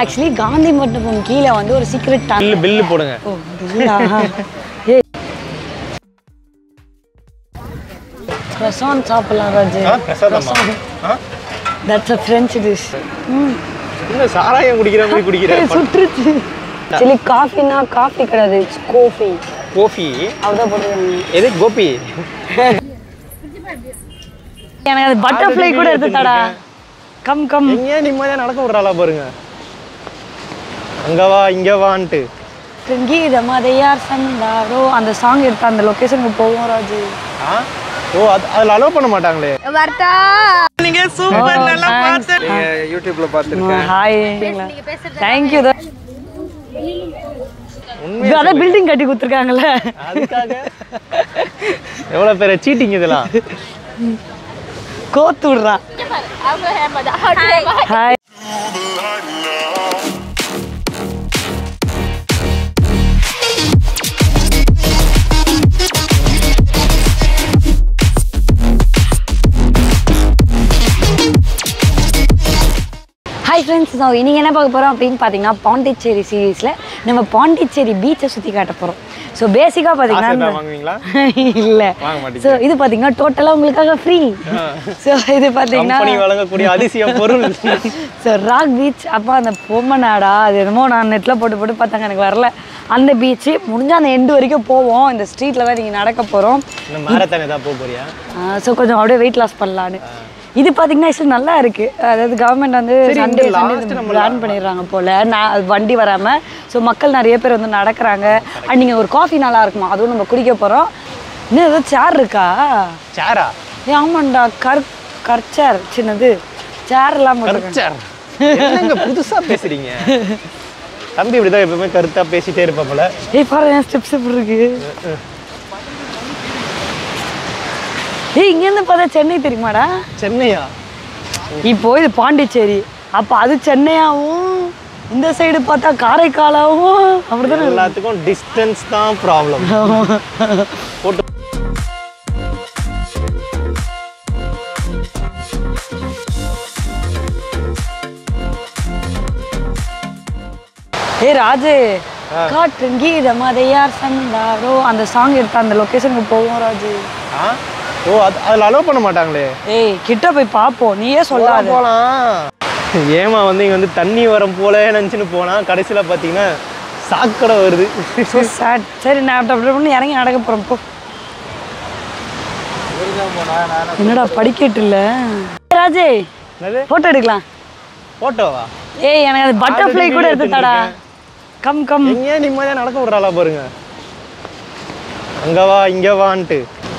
Actually Gandhi மண்டபம் கீழே வந்து ஒரு சீக்ரெட் பில்லு பில்லு போடுங்க ஓ இல்லா ஏய் croissant சாப்பிடலாம் ராஜு ஆ, பிரசாதமா? ஆ? தட்ஸ் அ ஃப்ரெஞ்ச் டிஷ் ம் என்ன சாராயம் குடிக்கிற மாதிரி குடிக்கிற ஏய், சுட்டுருச்சு ஆக்சுவலி காஃபினா காஃபி கிடையாது இட்ஸ் கோஃபி கோபி அவ்வளோதான் போட்டுருக்காங்க எது கோபி எனக்கு அது பட்டர்ஃப்ளை கூட எடுத்து தடா கம் கம் எங்கேயா நிம்மதியா நடக்க விடுறாளா பாருங்க அங்க வா இங்க வான்ட்டு கீதம் அதை யார் சந்தாரோ அந்த சாங் எடுத்து அந்த லொக்கேஷனுக்கு போவோம் ராஜு ஆ? ஓ அது அதில் அலோவ் பண்ண மாட்டாங்களே நீங்க சூப்பர் நல்லா பார்த்து யூடியூப்ல பார்த்துருக்கேன் ஹாய் தேங்க்யூ உண்மையா அதான் பில்டிங் கட்டி கொடுத்துருக்காங்கல்ல அதுக்காக எவ்வளவு பேர் சீட்டிங் இதெல்லாம் கோத்து விடுறான் ஹாய் ஹாய் ஃப்ரெண்ட்ஸ் ஸோ இன்றைக்கி என்ன பார்க்க போகிறோம் அப்படின்னு பார்த்தீங்கன்னா பாண்டிச்சேரி சீரீஸில் நம்ம பாண்டிச்சேரி பீச்சை சுற்றி காட்ட போகிறோம் ஸோ பேசிக்காக காசு பார்த்தீங்கன்னா எதாவது வாங்குவீங்களா இல்லை வாங்க மாட்டீங்க. ஸோ இது பார்த்தீங்கன்னா டோட்டலாக உங்களுக்காக ஃப்ரீ ஸோ இது பார்த்தீங்கன்னா கம்பெனி வழங்கக்கூடிய அதிசய பொருள் ஸோ ராக் பீச் அப்போ அந்த பொம்மநாடா அது என்னமோ நான் நெட்டில் போட்டு போட்டு பார்த்தாங்க எனக்கு வரல அந்த பீச்சு முடிஞ்சால் அந்த எண்டு வரைக்கும் போவோம் இந்த ஸ்ட்ரீட்டில் தான் நீங்கள் நடக்க போகிறோம் இந்த மாரத்தான் ஏதாவது போக போறியா ஸோ கொஞ்சம் அப்படியே வெயிட் லாஸ் பண்ணலான்னு இது பார்த்தீங்கன்னா ஆக்சுவலி நல்லா இருக்கு அதாவது கவர்மெண்ட் வந்து சண்டே சண்டே பிளான் பண்ணிடுறாங்க போல நான் அது வண்டி வராமல் ஸோ மக்கள் நிறைய பேர் வந்து நடக்கிறாங்க அண்ட் நீங்கள் ஒரு காஃபி நல்லா இருக்குமா அதுவும் நம்ம குடிக்க போகிறோம் இன்னும் ஏதோ சேர் இருக்கா சேரா ஏ ஆமாண்டா கர் கர்ச்சேர் சின்னது சேர் எல்லாம் போட்டிருக்காங்க. கர்ச்சர் என்னங்க புதுசா பேசுறீங்க தம்பி இப்படிதான் எப்பவுமே கருத்தா பேசிட்டே இருப்பாப்புல ஏய் பாரு என் ஸ்டெப்ஸ் எப்படி இருக்கு ஏய் இங்கேருந்து பார்த்தா சென்னை தெரியுமாடா சென்னையா இப்போ இது பாண்டிச்சேரி அப்போ அது சென்னையாவும் இந்த சைடு பார்த்தா காரைக்காலாவும் அப்படிதானே எல்லாத்துக்கும் டிஸ்டன்ஸ் தான் ப்ராப்ளம் போட்டு ஏய் ராஜு காற்றும் கீதம் அதை யார் சந்தாரோ அந்த சாங் எடுத்து அந்த லொக்கேஷனுக்கு போவோம் ராஜு ஆ? ஓ அது அதில் அலோவ் பண்ண மாட்டாங்களே ஏய் கிட்ட போய் பார்ப்போம் நீயே சொல்லாத போலாம் ஏமா வந்து இங்க வந்து தண்ணி வரம் போல நினச்சின்னு போனா கடைசியில பார்த்தீங்கன்னா சாக்கடை வருது So sad. சரி நான் அப்படி அப்படி பண்ணி இறங்கி நடக்க போறோம் போ என்னடா படிக்கட்டு இல்ல ராஜே என்னது போட்டோ எடுக்கலாம் போட்டோவா ஏய் எனக்கு அது பட்டர்ஃப்ளை கூட எடுத்து தடா கம் கம் எங்கேயா நிம்மதியா நடக்க விடுறாளா பாருங்க அங்க வா இங்க வான்ட்டு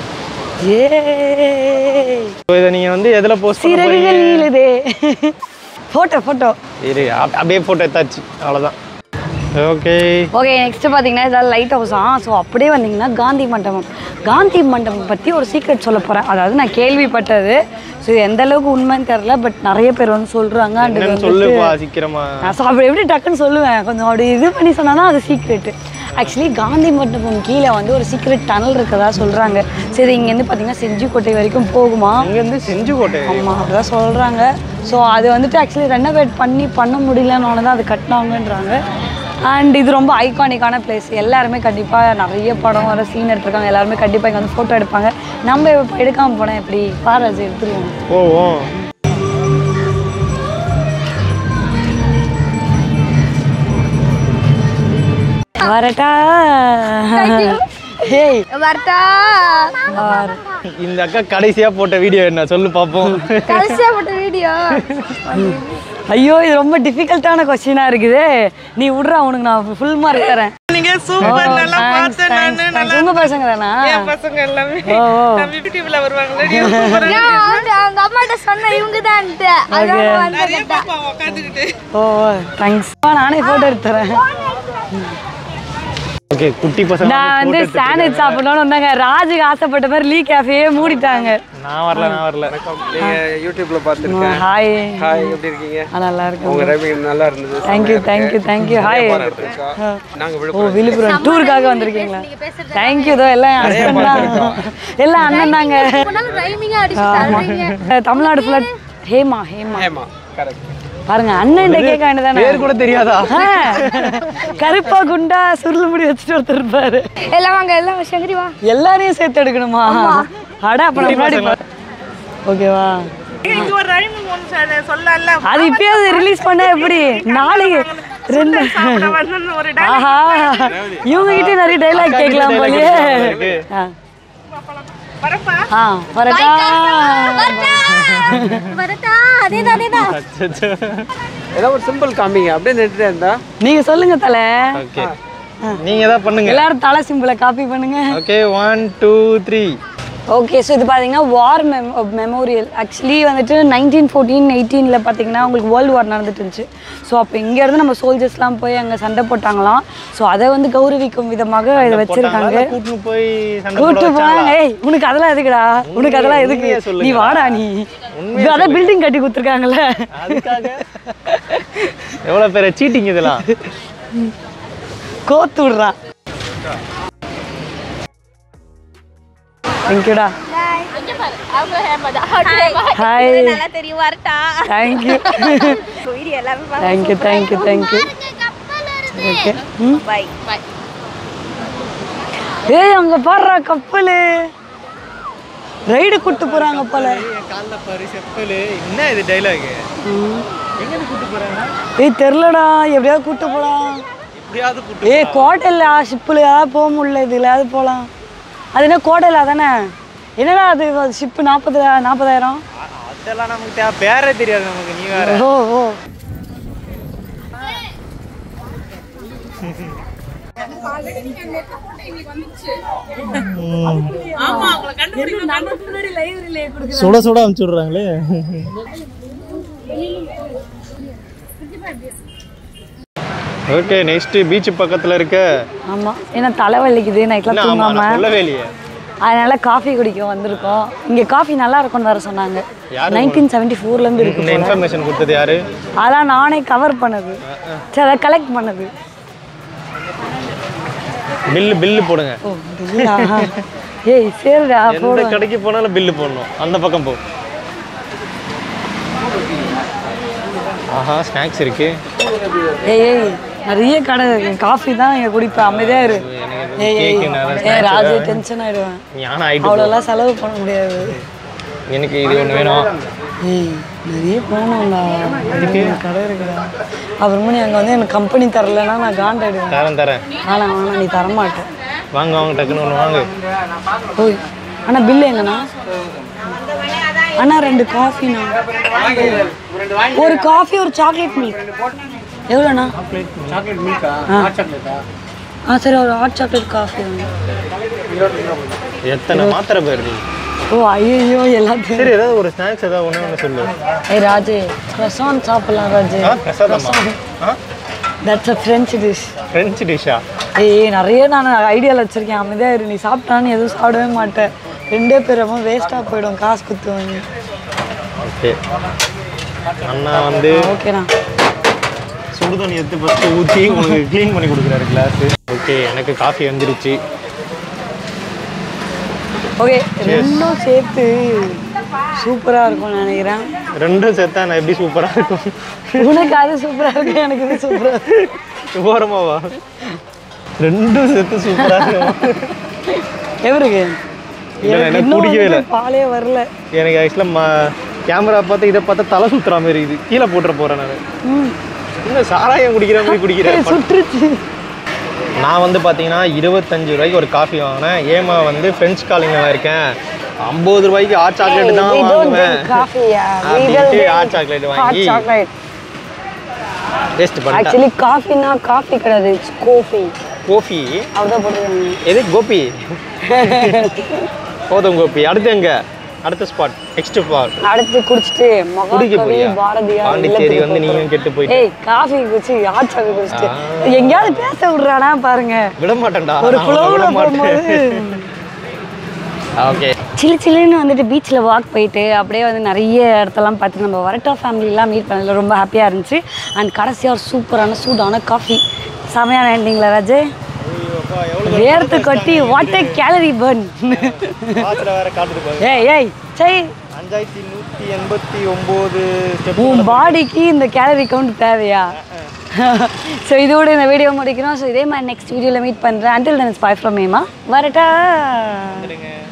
ஏய் இப்போ இதை நீங்க வந்து எதுல போஸ்ட் பண்ண போறீங்க சிறகுகள் நீளுதே போட்டோ போட்டோ இரு அப்- அப்படியே போட்டோ எடுத்தாச்சு அவ்வளோதான் ஓகே ஓகே நெக்ஸ்ட் பார்த்தீங்கன்னா இதாவது லைட் ஹவுஸ் ஆ ஸோ அப்படியே வந்தீங்கன்னா காந்தி மண்டபம் காந்தி மண்டபம் பற்றி ஒரு சீக்ரெட் சொல்ல போகிறேன் அதாவது நான் கேள்விப்பட்டது ஸோ இது எந்த அளவுக்கு உண்மைன்னு தெரில பட் நிறைய பேர் வந்து சொல்கிறாங்க அண்ட் என்னன்னு சொல்லுப்பா சீக்கிரமா நான் so அப்படி எப்படி டக்குன்னு சொல்லுவேன் கொஞ்சம் அப்படி இது பண்ணி சொன்னா தான் அது சீக்ரெட் ஆக்சுவலி காந்தி மண்டபம் கீழே வந்து ஒரு சீக்ரெட் டனல் இருக்கதா சொல்கிறாங்க சரி இங்கேருந்து பார்த்தீங்கன்னா செஞ்சிக்கோட்டை வரைக்கும் போகுமா இங்கேருந்து செஞ்சுக்கோட்டை ஆமாம் அப்படிதான் சொல்கிறாங்க ஸோ அது வந்துட்டு ஆக்சுவலி ரெனோவேட் பண்ணி பண்ண முடியலன்னு தான் அது கட்டினாங்கன்றாங்க அண்ட் இது ரொம்ப ஐகானிக்கான பிளேஸ் எல்லாருமே கண்டிப்பாக நிறைய படம் வர சீன் எடுத்திருக்காங்க எல்லாருமே கண்டிப்பாக இங்கே வந்து ஃபோட்டோ எடுப்பாங்க நம்ம இப்போ எடுக்காமல் போனேன் எப்படி பாராஜ் எடுத்துருவோம் போவோம் வரட்டா ஹேய் வரட்டா ஆர். இந்த அக்கா கடைசியா போட்ட வீடியோ என்ன சொல்லு பார்ப்போம் கடைசியா போட்ட வீடியோ ஐயோ இது ரொம்ப டிஃபிகல்ட்டான கொஸ்டினாக இருக்குது நீ விட்றா உனக்கு நான் ஃபுல் மார்க் தரேன் நீங்க சூப்பர் நல்லா பார்த்து நானு நல்லா உங்க பசங்க தானா என் பசங்க எல்லாமே ஓ ஓ. நம்ம யூடியூப்ல வருவாங்களே நீ சூப்பரா நான் வந்து அவங்க அம்மாட்ட சொன்னேன் இவங்க தான் அதான் நிறைய பாப்பா உட்காந்துக்கிட்டு ஓ தேங்க்ஸ் நானே ஃபோட்டோ எடுத்து தரேன் ஓகே குட்டி பசங்க நான் வந்து சாண்ட்விச் சாப்பிடணும்னு வந்தாங்க ராஜுக்கு ஆசைப்பட்ட மாதிரி லீ கேஃபேயே மூடிட்டாங்க நான் வரல நான் வரல நீங்க யூடியூப்ல பார்த்துருக்கேன் ஹாய் ஹாய் எப்படி இருக்கீங்க நல்லா இருக்கு உங்க ரைமிங் நல்லா இருந்தது தேங்க்யூ தேங்க்யூ தேங்க்யூ ஹாய் இருக்கா நாங்க ஓ விழுப்புரம் விழுப்புரம் டூருக்காக வந்திருக்கீங்களா தேங்க்யூ தோ எல்லாம் என் husband தான் எல்லாம் அண்ணன் தாங்க ரைமிங்கா அடிச்சு தள்ளுறீங்க தமிழ்நாடு ஃபுல்லாக ஹேமா ஹேமா ஹேமா கரெக்ட் பாருங்க அண்ணன் கேட்க வேண்டியதானே பேர் கூட தெரியாதா ஆ, கருப்பா குண்டா சுருள் முடி வச்சுட்டு ஒருத்தர் இருப்பாரு எல்லாம் வாங்க எல்லாம் சங்கரி வா எல்லாரையும் சேர்த்து எடுக்கணுமா அட அப்ப நான் முன்னாடி ஓகேவா இங்க ஒரு ரைம் ஒன்று சொல்லல அது இப்பயாவது ரிலீஸ் பண்ணா எப்படி நாளைக்கு ரெண்டு சாப்பிட வரணும்னு ஒரு dialogue. ஆஹா இவங்க கிட்ட நிறைய டைலாக் கேட்கலாம் போலயே ஆ. வரப்பா ஆ வரட்டா வரட்டா அதேதான் அதேதான் ஏதாவது ஒரு சிம்பிள் காமிங்க அப்படியே நின்றுட்டே இருந்தா நீங்க சொல்லுங்க தலை ஓகே நீங்க ஏதாவது பண்ணுங்க எல்லாரும் தலை சிம்பிளை காப்பி பண்ணுங்க okay one two three okay so இது பார்த்தீங்கன்னா வார் மெம் மெமோரியல் ஆக்சுவலி வந்துட்டு நைன்டீன் ஃபோர்டீன் எயிட்டீனில் பார்த்தீங்கன்னா உங்களுக்கு வேர்ல்டு வார் நடந்துட்டு இருந்துச்சு ஸோ அப்போ இங்கேருந்து நம்ம சோல்ஜர்ஸ்லாம் போய் அங்கே சண்டை போட்டாங்களாம் ஸோ அதை வந்து கௌரவிக்கும் விதமாக இதை வச்சுருக்காங்க கூட்டின்னு போய் சண்டை போட கூட்டு வச்சாங்களா? போனாங்க ஏய் உனக்கு அதெல்லாம் எதுக்குடா உனக்கு அதெல்லாம் எதுக்கு உண்மையை சொல்லுங்க. நீ வாடா நீ அதான் பில்டிங் கட்டி கொடுத்துருக்காங்கல்ல அதுக்காக எவ்வளவு பேர் சீட்டிங் இதெல்லாம் கோத்து விடுறா தேங்க்யூடா ஹாய் நல்லா தெரியும் வரட்டா தேங்க்யூ உயிரி எல்லாமே தேங்க்யூ தேங்க்யூ தேங்க்யூ ஓகே ம் பை பை ஏய் அங்க பாடுறா கப்பல் ரைடு கூட்டு போறாங்க போல காலைல பாரு செப்பல் என்ன இது டைலாக் எங்க கூட்டு போறாங்க ஏய் தெரிலடா எப்படியாவது கூட்டு போலாம் எப்படியாவது கூட்டு ஏய் கோட்டையில் ஷிப்பில் ஏதாவது போக முடியல இதுலையாவது போகலாம் அது என்ன கோட்டையில் தானே என்னடா அது ஷிப்பு நாற்பது நாற்பதாயிரம் அதெல்லாம் நமக்கு தேவை பேரே தெரியாது நமக்கு நீ வேற ஓ ஓ சுட சுட அனுப்பிச்சு விடுறாங்களே ஓகே நெக்ஸ்ட் பீச் பக்கத்துல இருக்க ஆமாம் ஏன்னா தலைவலிக்குது நைட்லாம் என்ன ஆமா தூங்காம நான் சொல்லவே இல்லையே அதனால காஃபி குடிக்க வந்திருக்கோம் இங்கே காஃபி நல்லா இருக்கும்னு வேற சொன்னாங்க யாரு நைன்டீன் செவன்ட்டி ஃபோர்லேருந்து இருக்கு இந்த இன்ஃபர்மேஷன் கொடுத்தது யாரு அதெல்லாம் நானே கவர் பண்ணது சரி அதை கலெக்ட் பண்ணது பில்லு பில்லு போடுங்க ஓ இல்லையா? ஏய் சரிடா எந்த போடு கடைக்கு போனாலும் பில்லு போடணும் அந்த பக்கம் போ ஆஹா ஸ்நாக்ஸ் இருக்கு ஏய் ஏய் நிறைய கடை காஃபி தான் இங்கே குடிப்பேன் அமைதியா இரு ஏய் ஏய் கேக்கு நிறைய ஏய் snacks ராஜு வேற. டென்ஷன் ஆயிடுவேன் ஞானம் ஆயிட்டு போ. அவ்வளோலாம் செலவு பண்ண முடியாது எனக்கு இது ஒன்று வேணும் ஏய் நிறைய போகணும்டா அதுக்கு கடை இருக்குடா அப்புறமா நீ அங்கே வந்து எனக்கு கம்பெனி தரலைன்னா நான் காண்டாயிடுவேன் தரேன் தரேன் வேணாம் வேணாம் நீ தரமாட்டேன் வாங்க வாங்க டக்குன்னு ஒன்று வாங்க ஓய் அண்ணா பில்லு எங்கண்ணா அண்ணா ரெண்டு காஃபிண்ணா ஒரு காஃபி ஒரு சாக்லேட் மில்க் எவ்வளோண்ணா சாக்லேட் மில்கா ஹாட் சாக்லேட்டா ஆ சரி ஒரு ஹாட் சாக்லேட் காஃபி எத்தனை மாத்திரை பேர் நீ ஓ ஐயோ எல்லாத்தையும் சரி ஏதாவது ஒரு ஸ்நாக்ஸ் ஏதாவது ஒன்று ஒன்று சொல்லு ஏய் ராஜு croissant சாப்பிடலாம் ராஜு ஆ பிரசாதமா ஆ that's a French dish French டிஷ்ஷா ஏய் நிறைய நான் ஐடியாவில் வச்சிருக்கேன் அமைதியாக இரு நீ சாப்பிட்டான்னு எதுவும் சாப்பிடவே மாட்டேன் ரெண்டே பேரும் வேஸ்ட்டாக போயிடும் காசு குத்து வாங்கி ஓகே அண்ணா வந்து ஓகேண்ணா சுடுதண்ணி எடுத்து ஃபஸ்ட்டு ஊற்றி உங்களுக்கு க்ளீன் பண்ணி கொடுக்குறாரு கிளாஸ் ஓகே எனக்கு காஃபி வந்துருச்சு ஓகே ரெண்டும் சேர்த்து சூப்பராக இருக்கும்னு நினைக்கிறேன் ரெண்டும் சேர்த்தா நான் எப்படி சூப்பராக இருக்கும் உனக்கு அது சூப்பராக இருக்கு எனக்கு இது சூப்பராக இருக்கு ஓரமாவா ரெண்டும் சேர்த்து சூப்பராக இருக்கும் எவருக்கு இல்ல, எனக்கு இன்னும் பிடிக்கவே வந்துட்டு இல்லை. பாலே வரல எனக்கு ஆக்சுவலாக கேமரா பார்த்து இதை பார்த்தா தலை சுத்துற மாதிரி இருக்குது கீழே போட்டுற போகிறேன் நான் ம் இன்னும் சாராயம் குடிக்கிற மாதிரி குடிக்கிறேன் சுற்றுச்சு நான் வந்து பார்த்தீங்கன்னா இருபத்தஞ்சு ரூபாய்க்கு ஒரு காஃபி வாங்கினேன் ஏமா வந்து ஃப்ரெஞ்ச் காலிங்கில் இருக்கேன் ஐம்பது ரூபாய்க்கு ஹாட் சாக்லேட் தான் வாங்குவேன் அப்படின்ட்டு ஹாட் சாக்லேட் வாங்கி டேஸ்ட் பண்ணிட்டேன் ஆக்சுவலி காஃபினா காஃபி கிடையாது இட்ஸ் கோஃபி கோபி அவ்வளோதான் போட்டுருக்காங்க எது கோபி போதும் கோபி அடுத்து எங்க அடுத்த ஸ்பாட் நெக்ஸ்ட் ஸ்பாட் அடுத்து குடிச்சிட்டு குடிக்க மகாகவி போறியா பாரதியார் பாண்டிச்சேரி இல்லத்துக்கு வந்து போறோம். நீயும் கெட்டு போயிட்டு ஏய் காஃபி குடிச்சு ஹாட் சாக்லேட் குடிச்சிட்டு எங்கேயாவது பேச விடுறானா பாருங்க விட மாட்டேன்டா ஒரு நான் குளோவில் விட மாட்டேன் போகும்போது ஓகே சில்லு சில்லுன்னு வந்துட்டு பீச்சில் வாக் போயிட்டு அப்படியே வந்து நிறைய இடத்தெல்லாம் பார்த்து நம்ம வரட்டா ஃபேமிலிலாம் மீட் பண்ணல ரொம்ப ஹாப்பியாக இருந்துச்சு அண்ட் கடைசியாக ஒரு சூப்பரான சூடான காஃபி செமையான எண்டிங்களா ராஜு வேர்த்து கொட்டி வாட் கேலரி பர்ன் பாத்திர வேற காட்டுது பாருங்க ஏய் ஏய் சை அஞ்சாயிரத்தி நூற்றி எண்பத்தி ஒம்பது ஸ்டெப் உன் பாடிக்கு இந்த கேலரி கவுண்ட் தேவையா ஸோ இதோட இந்த வீடியோ முடிக்கிறோம் ஸோ இதே மாதிரி நெக்ஸ்ட் வீடியோவில் மீட் பண்ணுறேன் அண்டில் தன் ஸ்பாய் ஃப்ரம் மேமா வரட்டா நடந்துடுங்க